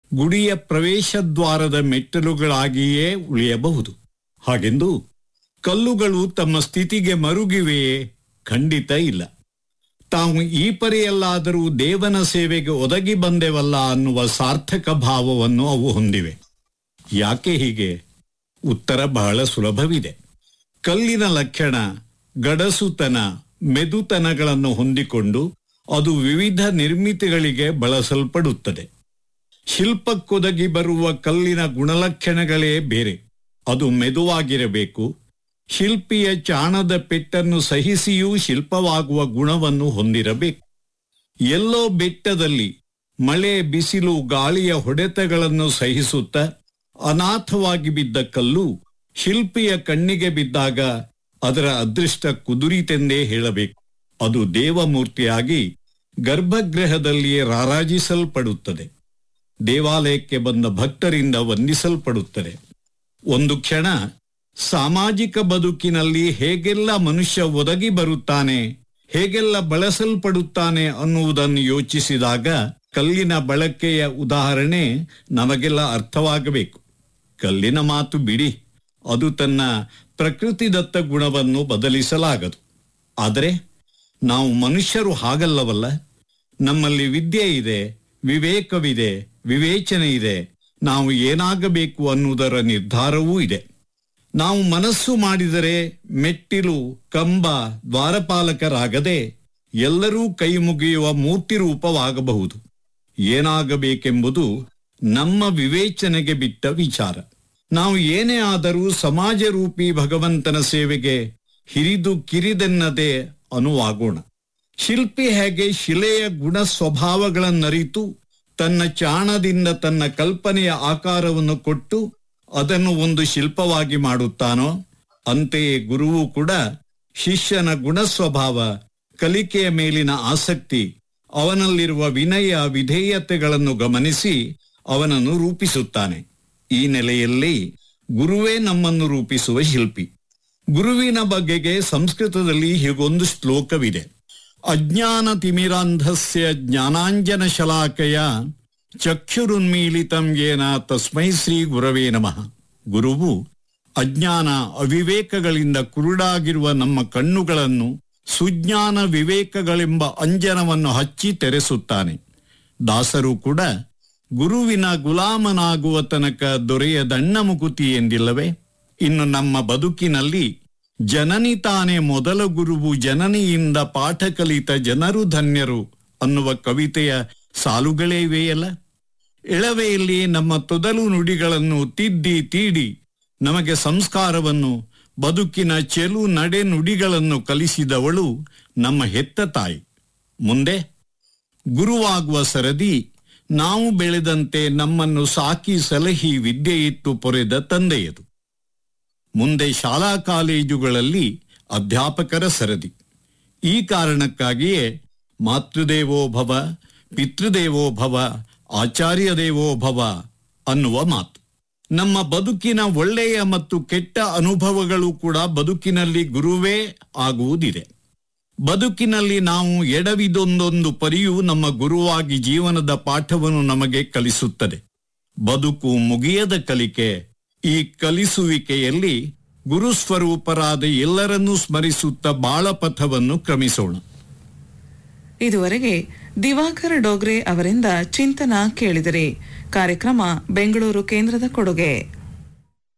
ಗುಡಿಯ ಪ್ರವೇಶದ್ವಾರದ ಮೆಟ್ಟಲುಗಳಾಗಿಯೇ ಉಳಿಯಬಹುದು ಹಾಗೆಂದು ಕಲ್ಲುಗಳು ತಮ್ಮ ಸ್ಥಿತಿಗೆ ಮರುಗಿವೆಯೇ ಖಂಡಿತ ಇಲ್ಲ ತಾವು ಈ ಪರಿಯಲ್ಲಾದರೂ ದೇವನ ಸೇವೆಗೆ ಒದಗಿ ಬಂದೆವಲ್ಲ ಅನ್ನುವ ಸಾರ್ಥಕ ಭಾವವನ್ನು ಅವು ಹೊಂದಿವೆ ಯಾಕೆ ಹೀಗೆ ಉತ್ತರ ಬಹಳ ಸುಲಭವಿದೆ ಕಲ್ಲಿನ ಲಕ್ಷಣ ಗಡಸುತನ ಮೆದುತನಗಳನ್ನು ಹೊಂದಿಕೊಂಡು ಅದು ವಿವಿಧ ನಿರ್ಮಿತಿಗಳಿಗೆ ಬಳಸಲ್ಪಡುತ್ತದೆ ಶಿಲ್ಪಕ್ಕೊದಗಿ ಬರುವ ಕಲ್ಲಿನ ಗುಣಲಕ್ಷಣಗಳೇ ಬೇರೆ ಅದು ಮೆದುವಾಗಿರಬೇಕು ಶಿಲ್ಪಿಯ ಚಾಣದ ಪೆಟ್ಟನ್ನು ಸಹಿಸಿಯೂ ಶಿಲ್ಪವಾಗುವ ಗುಣವನ್ನು ಹೊಂದಿರಬೇಕು ಎಲ್ಲೋ ಬೆಟ್ಟದಲ್ಲಿ ಮಳೆ ಬಿಸಿಲು ಗಾಳಿಯ ಹೊಡೆತಗಳನ್ನು ಸಹಿಸುತ್ತಾ ಅನಾಥವಾಗಿ ಬಿದ್ದ ಕಲ್ಲು ಶಿಲ್ಪಿಯ ಕಣ್ಣಿಗೆ ಬಿದ್ದಾಗ ಅದರ ಅದೃಷ್ಟ ಕುದುರಿತೆಂದೇ ಹೇಳಬೇಕು ಅದು ದೇವಮೂರ್ತಿಯಾಗಿ ಗರ್ಭಗೃಹದಲ್ಲಿಯೇ ರಾರಾಜಿಸಲ್ಪಡುತ್ತದೆ ದೇವಾಲಯಕ್ಕೆ ಬಂದ ಭಕ್ತರಿಂದ ವಂದಿಸಲ್ಪಡುತ್ತದೆ ಒಂದು ಕ್ಷಣ ಸಾಮಾಜಿಕ ಬದುಕಿನಲ್ಲಿ ಹೇಗೆಲ್ಲ ಮನುಷ್ಯ ಒದಗಿ ಬರುತ್ತಾನೆ ಹೇಗೆಲ್ಲ ಬಳಸಲ್ಪಡುತ್ತಾನೆ ಅನ್ನುವುದನ್ನು ಯೋಚಿಸಿದಾಗ ಕಲ್ಲಿನ ಬಳಕೆಯ ಉದಾಹರಣೆ ನಮಗೆಲ್ಲ ಅರ್ಥವಾಗಬೇಕು ಕಲ್ಲಿನ ಮಾತು ಬಿಡಿ ಅದು ತನ್ನ ಪ್ರಕೃತಿದತ್ತ ಗುಣವನ್ನು ಬದಲಿಸಲಾಗದು ಆದರೆ ನಾವು ಮನುಷ್ಯರು ಹಾಗಲ್ಲವಲ್ಲ ನಮ್ಮಲ್ಲಿ ವಿದ್ಯೆ ಇದೆ ವಿವೇಕವಿದೆ ವಿವೇಚನೆ ಇದೆ ನಾವು ಏನಾಗಬೇಕು ಅನ್ನುವುದರ ನಿರ್ಧಾರವೂ ಇದೆ ನಾವು ಮನಸ್ಸು ಮಾಡಿದರೆ ಮೆಟ್ಟಿಲು ಕಂಬ ದ್ವಾರಪಾಲಕರಾಗದೆ ಎಲ್ಲರೂ ಕೈ ಮುಗಿಯುವ ಮೂರ್ತಿ ರೂಪವಾಗಬಹುದು ಏನಾಗಬೇಕೆಂಬುದು ನಮ್ಮ ವಿವೇಚನೆಗೆ ಬಿಟ್ಟ ವಿಚಾರ ನಾವು ಏನೇ ಆದರೂ ಸಮಾಜ ರೂಪಿ ಭಗವಂತನ ಸೇವೆಗೆ ಹಿರಿದು ಕಿರಿದೆನ್ನದೆ ಅನುವಾಗೋಣ ಶಿಲ್ಪಿ ಹೇಗೆ ಶಿಲೆಯ ಗುಣ ಸ್ವಭಾವಗಳನ್ನರಿತು ತನ್ನ ಚಾಣದಿಂದ ತನ್ನ ಕಲ್ಪನೆಯ ಆಕಾರವನ್ನು ಕೊಟ್ಟು ಅದನ್ನು ಒಂದು ಶಿಲ್ಪವಾಗಿ ಮಾಡುತ್ತಾನೋ ಅಂತೆಯೇ ಗುರುವು ಕೂಡ ಶಿಷ್ಯನ ಗುಣ ಸ್ವಭಾವ ಕಲಿಕೆಯ ಮೇಲಿನ ಆಸಕ್ತಿ ಅವನಲ್ಲಿರುವ ವಿನಯ ವಿಧೇಯತೆಗಳನ್ನು ಗಮನಿಸಿ ಅವನನ್ನು ರೂಪಿಸುತ್ತಾನೆ ಈ ನೆಲೆಯಲ್ಲಿ ಗುರುವೇ ನಮ್ಮನ್ನು ರೂಪಿಸುವ ಶಿಲ್ಪಿ ಗುರುವಿನ ಬಗೆಗೆ ಸಂಸ್ಕೃತದಲ್ಲಿ ಹೀಗೊಂದು ಶ್ಲೋಕವಿದೆ ಅಜ್ಞಾನ ತಿಮಿರಾಂಧಸ್ಯ ಜ್ಞಾನಾಂಜನ ಶಲಾಕಯ ಚಕ್ಷುರುನ್ಮೀಲಿತಂ ಯೇನ ತಸ್ಮೈ ಶ್ರೀ ಗುರವೇ ನಮಃ ಗುರುವು ಅಜ್ಞಾನ ಅವಿವೇಕಗಳಿಂದ ಕುರುಡಾಗಿರುವ ನಮ್ಮ ಕಣ್ಣುಗಳನ್ನು ಸುಜ್ಞಾನ ವಿವೇಕಗಳೆಂಬ ಅಂಜನವನ್ನು ಹಚ್ಚಿ ತೆರೆಸುತ್ತಾನೆ ದಾಸರು ಕೂಡ ಗುರುವಿನ ಗುಲಾಮನಾಗುವ ತನಕ ದೊರೆಯದಣ್ಣ ಮುಕುತಿ ಎಂದಿಲ್ಲವೇ ಇನ್ನು ನಮ್ಮ ಬದುಕಿನಲ್ಲಿ ಜನನಿ ತಾನೇ ಮೊದಲ ಗುರುವು ಜನನಿಯಿಂದ ಪಾಠ ಕಲಿತ ಜನರು ಧನ್ಯರು ಅನ್ನುವ ಕವಿತೆಯ ಸಾಲುಗಳೇ ಇವೆಯಲ್ಲ ಎಳವೆಯಲ್ಲಿ ನಮ್ಮ ತೊದಲು ನುಡಿಗಳನ್ನು ತಿದ್ದಿ ತೀಡಿ ನಮಗೆ ಸಂಸ್ಕಾರವನ್ನು ಬದುಕಿನ ಚೆಲು ನಡೆ ನುಡಿಗಳನ್ನು ಕಲಿಸಿದವಳು ನಮ್ಮ ಹೆತ್ತ ತಾಯಿ ಮುಂದೆ ಗುರುವಾಗುವ ಸರದಿ ನಾವು ಬೆಳೆದಂತೆ ನಮ್ಮನ್ನು ಸಾಕಿ ಸಲಹಿ ವಿದ್ಯೆಯಿತ್ತು ಪೊರೆದ ತಂದೆಯದು ಮುಂದೆ ಶಾಲಾ ಕಾಲೇಜುಗಳಲ್ಲಿ ಅಧ್ಯಾಪಕರ ಸರದಿ ಈ ಕಾರಣಕ್ಕಾಗಿಯೇ ಮಾತೃದೇವೋ ಭವ ಪಿತೃದೇವೋ ಭವ ಆಚಾರ್ಯ ದೇವೋ ಭವ ಅನ್ನುವ ಮಾತು ನಮ್ಮ ಬದುಕಿನ ಒಳ್ಳೆಯ ಮತ್ತು ಕೆಟ್ಟ ಅನುಭವಗಳು ಕೂಡ ಬದುಕಿನಲ್ಲಿ ಗುರುವೇ ಆಗುವುದಿದೆ ಬದುಕಿನಲ್ಲಿ ನಾವು ಎಡವಿದೊಂದೊಂದು ಪರಿಯು ನಮ್ಮ ಗುರುವಾಗಿ ಜೀವನದ ಪಾಠವನ್ನು ನಮಗೆ ಕಲಿಸುತ್ತದೆ ಬದುಕು ಮುಗಿಯದ ಕಲಿಕೆ ಈ ಕಲಿಸುವಿಕೆಯಲ್ಲಿ ಗುರುಸ್ವರೂಪರಾದ ಎಲ್ಲರನ್ನೂ ಸ್ಮರಿಸುತ್ತಾ ಬಾಳಪಥವನ್ನು ಕ್ರಮಿಸೋಣ ಇದುವರೆಗೆ ದಿವಾಕರ್ ಡೋಗ್ರೆ ಅವರಿಂದ ಚಿಂತನ ಕೇಳಿದರೆ ಕಾರ್ಯಕ್ರಮ ಬೆಂಗಳೂರು ಕೇಂದ್ರದ ಕೊಡುಗೆ